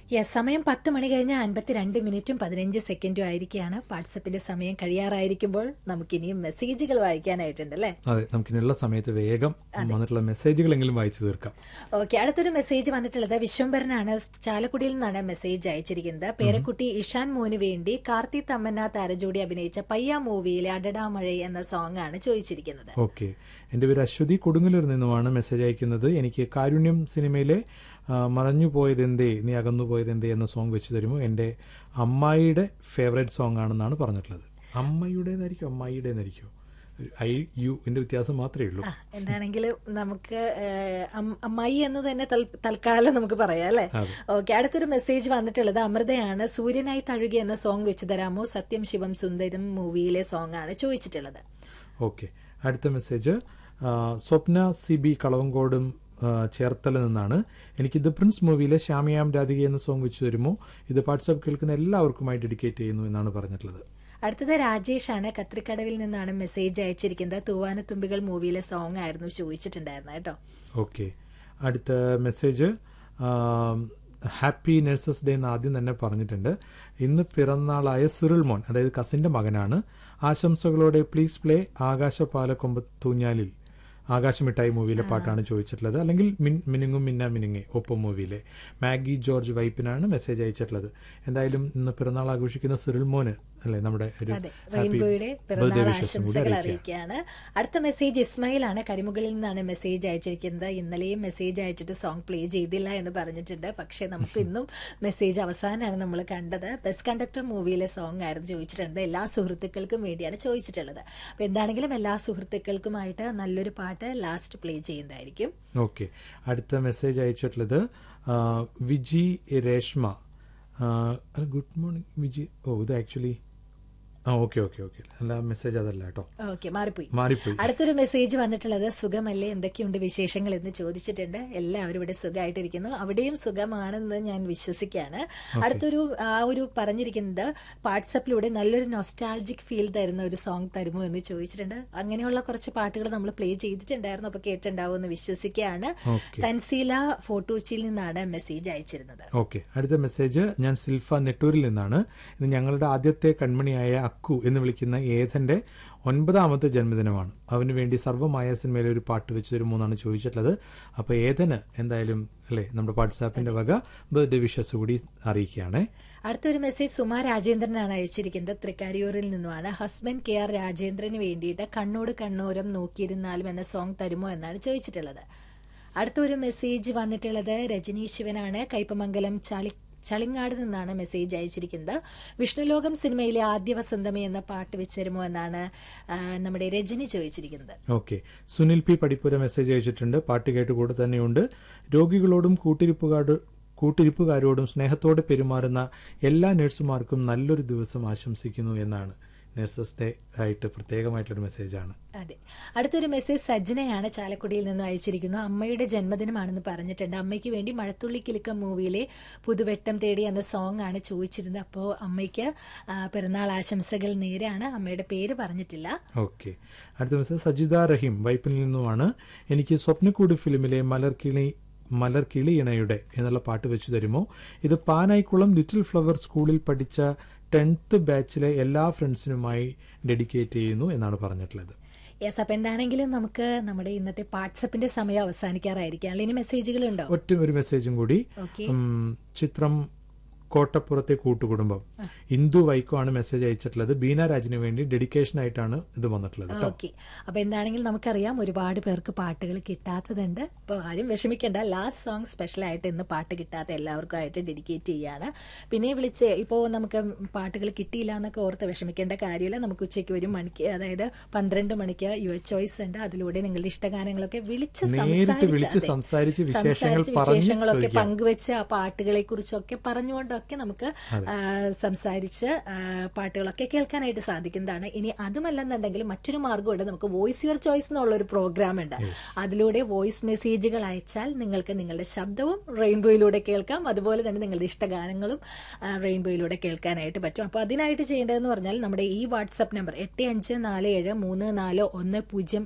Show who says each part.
Speaker 1: Yes സമയം പത്ത് മണി കഴിഞ്ഞ് അൻപത്തിരണ്ട് മിനിറ്റും പതിനഞ്ച് സെക്കൻഡും ആയിരിക്കുകയാണ് വാട്സപ്പിന്റെ സമയം കഴിയാറായിരിക്കുമ്പോൾ നമുക്കിനിയും മെസ്സേജുകൾ വായിക്കാനായിട്ടുണ്ട് അല്ലേ
Speaker 2: അതെ നമുക്കിനുള്ള സമയത്ത് വേഗം വന്നിട്ടുള്ള മെസ്സേജുകളെങ്കിലും വായിച്ചു തീർക്കാം
Speaker 1: ഓക്കെ അടുത്തൊരു മെസ്സേജ് വന്നിട്ടുള്ളത് വിശ്വംഭരനാണ് ചാലക്കുടിയിൽ നിന്നാണ് മെസ്സേജ് അയച്ചിരിക്കുന്നത് പേരക്കുട്ടി ഇഷാൻ മോന് വേണ്ടി കാർത്തി തമ്മന്ന താരജോടി അഭിനയിച്ച പയ്യ മൂവിയിലെ അടടാ മഴ എന്ന സോങ് ആണ് ചോദിച്ചിരിക്കുന്നത്
Speaker 2: ഓക്കെ എൻ്റെ പേര് അശ്വതി കൊടുങ്ങല്ലൂർ നിന്നുമാണ് മെസ്സേജ് അയക്കുന്നത് എനിക്ക് കാരുണ്യം സിനിമയിലെ ആ, മറഞ്ഞു പോയതെന്തേ നീ അകന്നു പോയതെന്തേ എന്ന സോങ് വെച്ച് തരുമോ എൻ്റെ അമ്മായിയുടെ ഫേവറേറ്റ് സോങ് ആണെന്നാണ് പറഞ്ഞിട്ടുള്ളത് അമ്മയുടേതായിരിക്കും അമ്മായിയുടേതായിരിക്കും ഒരു ഐ യു ന്റെ വ്യത്യാസം മാത്രമേ ഉള്ളൂ
Speaker 1: ആ, എന്താണെങ്കിലും നമുക്ക് ഏഹ്, അം- അമ്മായി എന്ന് തന്നെ തൽ- തൽക്കാലം നമുക്ക് പറയാം അല്ലേ ഓക്കെ അടുത്തൊരു മെസ്സേജ് വന്നിട്ടുള്ളത് അമൃതയാണ് സൂര്യനായി തഴുകി എന്ന സോങ് വെച്ച് തരാമോ സത്യം ശിവം സുന്ദരം മൂവിയിലെ സോങ് ആണ് ചോദിച്ചിട്ടുള്ളത്
Speaker 2: ഓക്കെ അടുത്ത മെസ്സേജ് ആ, സ്വപ്ന സി ബി കളവങ്കോടും ആ, ചേർത്തല നിന്നാണ് എനിക്ക് ദ പ്രിൻസ് മൂവിയിലെ ശ്യാമയാം രാധിക എന്ന സോങ് വെച്ച് തരുമോ ഇത് വാട്സാപ്പ് കേൾക്കുന്ന എല്ലാവർക്കുമായി ഡെഡിക്കേറ്റ് ചെയ്യുന്നു എന്നാണ് പറഞ്ഞിട്ടുള്ളത്
Speaker 1: അടുത്തത് രാജേഷാണ് കത്രിക്കടവിൽ നിന്നാണ് മെസ്സേജ് അയച്ചിരിക്കുന്നത് തൂവാനത്തുമ്പികൾ മൂവിയിലെ സോങ് ആയിരുന്നു ചോദിച്ചിട്ടുണ്ടായിരുന്നത് കേട്ടോ
Speaker 2: ഓക്കെ അടുത്ത മെസ്സേജ് ഹാപ്പി നഴ്സസ് ഡേ എന്ന് ആദ്യം തന്നെ പറഞ്ഞിട്ടുണ്ട് ഇന്ന് പിറന്നാളായ സിറിൽ മോൻ അതായത് കസിന്റെ മകനാണ് ആശംസകളോടെ പ്ലീസ് പ്ലേ ആകാശപാലക്കൊമ്പ തൂഞ്ഞാലിൽ ആകാശമിഠായി മൂവിയിലെ പാട്ടാണ് ചോദിച്ചിട്ടുള്ളത് അല്ലെങ്കിൽ മിൻ മിനുങ്ങും മിന്ന മിനുങ്ങെ ഒപ്പം മൂവിയിലെ മാഗി ജോർജ് വൈപ്പിനാണ് മെസ്സേജ് അയച്ചിട്ടുള്ളത് എന്തായാലും ഇന്ന് പിറന്നാൾ ആഘോഷിക്കുന്ന സിറിൽ മോന് അല്ലേ നമ്മുടെ ഒരു
Speaker 1: അതെ
Speaker 2: happy
Speaker 1: റെയിൻബോയുടെ
Speaker 2: birthday
Speaker 1: പിറന്നാൾ
Speaker 2: wishes ഉം കൂടി
Speaker 1: ആശംസകൾ
Speaker 2: അറിയിക്കുക
Speaker 1: അറിയിക്കുകയാണ് അടുത്ത മെസ്സേജ് ഇസ്മയിലാണ് കരിമുകളിൽ നിന്നാണ് മെസ്സേജ് അയച്ചിരിക്കുന്നത് ഇന്നലെയും മെസ്സേജ് അയച്ചിട്ട് സോങ് പ്ലേ ചെയ്തില്ല എന്ന് പറഞ്ഞിട്ടുണ്ട് പക്ഷേ നമുക്ക് ഇന്നും മെസ്സേജ് അവസാനമാണ് നമ്മൾ കണ്ടത് ബെസ്റ്റ് കണ്ടക്ടർ മൂവിയിലെ സോങ് ആയിരുന്നു ചോദിച്ചിട്ടുണ്ട് എല്ലാ സുഹൃത്തുക്കൾക്കും വേണ്ടിയാണ് ചോദിച്ചിട്ടുള്ളത് അപ്പോൾ എന്താണെങ്കിലും എല്ലാ സുഹൃത്തുക്കൾക്കുമായിട്ട് നല്ലൊരു പാട്ട് ലാസ്റ്റ് പ്ലേ ചെയ്യുന്നതായിരിക്കും
Speaker 2: ഓക്കെ അടുത്ത മെസ്സേജ് അയച്ചിട്ടുള്ളത് ആ, വിജി രേഷ്മ ഗുഡ് മോർണിംഗ് വിജി ഓ ഇത് ആക്ച്വലി ആ ഓക്കെ ഓക്കെ ഓക്കെ അല്ല മെസ്സേജ് അതല്ല കേട്ടോ
Speaker 1: ഓക്കെ മാറിപ്പോയി
Speaker 2: മാറിപ്പോയി
Speaker 1: അടുത്തൊരു മെസ്സേജ് വന്നിട്ടുള്ളത് സുഖമല്ലേ എന്തൊക്കെയുണ്ട് വിശേഷങ്ങൾ എന്ന് ചോദിച്ചിട്ടുണ്ട് എല്ലാവരും ഇവിടെ സുഖമായിട്ടിരിക്കുന്നു അവിടെയും സുഖമാണെന്ന് ഞാൻ വിശ്വസിക്കുകയാണ് അടുത്തൊരു ആ ഒരു പറഞ്ഞിരിക്കുന്നത് വാട്സപ്പിലൂടെ നല്ലൊരു നൊസ്റ്റാൾജിക് ഫീൽ തരുന്ന ഒരു സോങ് തരുമോ എന്ന് ചോദിച്ചിട്ടുണ്ട് അങ്ങനെയുള്ള കുറച്ച് പാട്ടുകൾ നമ്മൾ പ്ലേ ചെയ്തിട്ടുണ്ടായിരുന്നു അപ്പോൾ കേട്ടിട്ടുണ്ടാവും എന്ന് വിശ്വസിക്കുകയാണ്
Speaker 2: ഓക്കെ
Speaker 1: തൻസീല ഫോട്ടോച്ചിയിൽ നിന്നാണ് മെസ്സേജ് അയച്ചിരുന്നത്
Speaker 2: ഓക്കെ അടുത്ത മെസ്സേജ് ഞാൻ സിൽഫ നെട്ടൂരിൽ നിന്നാണ് ഇത് ഞങ്ങളുടെ ആദ്യത്തെ കൺമണിയായ അക്കു എന്ന് വിളിക്കുന്ന ഏതന്റെ ഒൻപതാമത്തെ ജന്മദിനമാണ് അവന് വേണ്ടി സർവമായ സിനിമയിലെ ഒരു പാട്ട് വെച്ച് തരുമോ എന്നാണ് ചോദിച്ചിട്ടുള്ളത് അപ്പൊ ഏതന് എന്തായാലും അല്ലേ നമ്മുടെ വാട്സാപ്പിന്റെ വക ബർത്ത്ഡേ വിഷസ് കൂടി അറിയിക്കുകയാണേ
Speaker 1: അടുത്തൊരു മെസ്സേജ് സുമ രാജേന്ദ്രനാണ് അയച്ചിരിക്കുന്നത് തൃക്കാരിയൂരിൽ നിന്നുമാണ് ഹസ്ബൻഡ് കെ ആർ രാജേന്ദ്രന് വേണ്ടിയിട്ട് കണ്ണോട് കണ്ണോരം നോക്കിയിരുന്നാലും എന്ന സോങ് തരുമോ എന്നാണ് ചോദിച്ചിട്ടുള്ളത് അടുത്തൊരു മെസ്സേജ് വന്നിട്ടുള്ളത് രജനി ശിവനാണ് കയ്പമംഗലം ചളി ചളിങ്ങാട് നിന്നാണ് മെസ്സേജ് അയച്ചിരിക്കുന്നത് വിഷ്ണുലോകം സിനിമയിലെ ആദ്യ വസന്തമേ എന്ന പാട്ട് വെച്ചുതരുമോ എന്നാണ് ആ, നമ്മുടെ രജനി ചോദിച്ചിരിക്കുന്നത്
Speaker 2: okay Sunil P Padippura message അയച്ചിട്ടുണ്ട് പാട്ട് കേട്ട് കൂടെ തന്നെയുണ്ട് രോഗികളോടും കൂട്ടിരിപ്പുകാട് കൂട്ടിരിപ്പുകാരോടും സ്നേഹത്തോടെ പെരുമാറുന്ന എല്ലാ നഴ്സുമാർക്കും നല്ലൊരു ദിവസം ആശംസിക്കുന്നു എന്നാണ് നഴ്സസ് ഡേ ആയിട്ട് പ്രത്യേകമായിട്ടൊരു മെസ്സേജാണ്
Speaker 1: അതെ അടുത്തൊരു മെസ്സേജ് സജ്ജനയാണ് ചാലക്കുടിയിൽ നിന്ന് അയച്ചിരിക്കുന്നു അമ്മയുടെ ജന്മദിനമാണെന്ന് പറഞ്ഞിട്ടുണ്ട് അമ്മയ്ക്ക് വേണ്ടി മഴത്തുള്ളി കിലുക്കം മൂവിയിലെ പുതുവെട്ടം തേടി എന്ന സോങ് ആണ് ചോദിച്ചിരുന്നത് അപ്പോൾ അമ്മയ്ക്ക് ആ, പിറന്നാൾ ആശംസകൾ നേരാണ് അമ്മയുടെ പേര് പറഞ്ഞിട്ടില്ല
Speaker 2: ഓക്കെ അടുത്ത മെസ്സേജ് സജിത റഹീം വൈപ്പിൽ നിന്നുമാണ് എനിക്ക് സ്വപ്നക്കൂട് ഫിലിമിലെ മലർക്കിളി മലർക്കിളി ഇണയുടെ എന്നുള്ള പാട്ട് വെച്ചു തരുമോ ഇത് പാനായിക്കുളം ലിറ്റിൽ ഫ്ലവർ സ്കൂളിൽ പഠിച്ച ടെൻത്ത് ബാച്ചിലെ എല്ലാ ഫ്രണ്ട്സിനുമായി ഡെഡിക്കേറ്റ് ചെയ്യുന്നു എന്നാണ് പറഞ്ഞിട്ടുള്ളത്
Speaker 1: യെസ് അപ്പം എന്താണെങ്കിലും നമുക്ക് നമ്മുടെ ഇന്നത്തെ വാട്സപ്പിന്റെ സമയം അവസാനിക്കാറായിരിക്കുകയാണ് ഇനി മെസ്സേജുകൾ ഉണ്ടോ
Speaker 2: ഒറ്റ ഒരു മെസ്സേജും കൂടി
Speaker 1: ഓക്കെ
Speaker 2: ഉം, ചിത്രം കോട്ടപ്പുറത്തെ കൂട്ടുകുടുംബം ഇന്ദു വൈക്കോ ആണ് മെസ്സേജ് അയച്ചിട്ടുള്ളത് ബീന രാജിന് വേണ്ടി ഡെഡിക്കേഷൻ ആയിട്ടാണ് ഇത് വന്നിട്ടുള്ളത് കേട്ടോ
Speaker 1: ഓക്കെ അപ്പൊ എന്താണെങ്കിലും നമുക്കറിയാം ഒരുപാട് പേർക്ക് പാട്ടുകൾ കിട്ടാത്തതുണ്ട് അപ്പോൾ ആരും വിഷമിക്കേണ്ട ലാസ്റ്റ് സോങ് സ്പെഷ്യലായിട്ട് ഇന്ന് പാട്ട് കിട്ടാത്ത എല്ലാവർക്കും ആയിട്ട് ഡെഡിക്കേറ്റ് ചെയ്യാണ് പിന്നെ വിളിച്ച് ഇപ്പോൾ നമുക്ക് പാട്ടുകൾ കിട്ടിയില്ല എന്നൊക്കെ ഓർത്ത് വിഷമിക്കേണ്ട കാര്യമില്ല നമുക്ക് ഉച്ചയ്ക്ക് ഒരു മണിക്ക് അതായത് പന്ത്രണ്ട് മണിക്ക് യുവർ ചോയ്സ് ഉണ്ട് അതിലൂടെ നിങ്ങളുടെ ഇഷ്ടഗാനങ്ങളൊക്കെ വിളിച്ച്
Speaker 2: നേരിട്ട് വിളിച്ച്
Speaker 1: അതെ,
Speaker 2: സംസാരിച്ച് വിശേഷങ്ങൾ
Speaker 1: സംസാരിച്ച്
Speaker 2: പറഞ്ഞ്
Speaker 1: വിശേഷങ്ങളൊക്കെ
Speaker 2: ചോദിക്കാം.
Speaker 1: പങ്കുവെച്ച് ആ പാട്ടുകളെ കുറിച്ചൊക്കെ പറഞ്ഞുകൊണ്ടൊക്കെ നമുക്ക് ആ, സംസാരിച്ച് ആ, പാട്ടുകളൊക്കെ കേൾക്കാനായിട്ട് സാധിക്കുന്നതാണ് ഇനി അതുമല്ലെന്നുണ്ടെങ്കിൽ മറ്റൊരു മാർഗ്ഗമുണ്ട് നമുക്ക് വോയിസ് യുവർ ചോയ്സ് എന്നുള്ള ഒരു പ്രോഗ്രാം ഉണ്ട് അതിലൂടെ വോയിസ് മെസ്സേജുകൾ അയച്ചാൽ നിങ്ങൾക്ക് നിങ്ങളുടെ ശബ്ദവും റെയിൻബോയിലൂടെ കേൾക്കാം അതുപോലെ തന്നെ നിങ്ങളുടെ ഇഷ്ടഗാനങ്ങളും ആ, റെയിൻബോയിലൂടെ കേൾക്കാനായിട്ട് പറ്റും അപ്പോൾ അതിനായിട്ട് ചെയ്യേണ്ടതെന്ന് പറഞ്ഞാൽ നമ്മുടെ ഈ വാട്സപ്പ് നമ്പർ എട്ട് അഞ്ച് നാല് ഏഴ് മൂന്ന് നാല് ഒന്ന് പൂജ്യം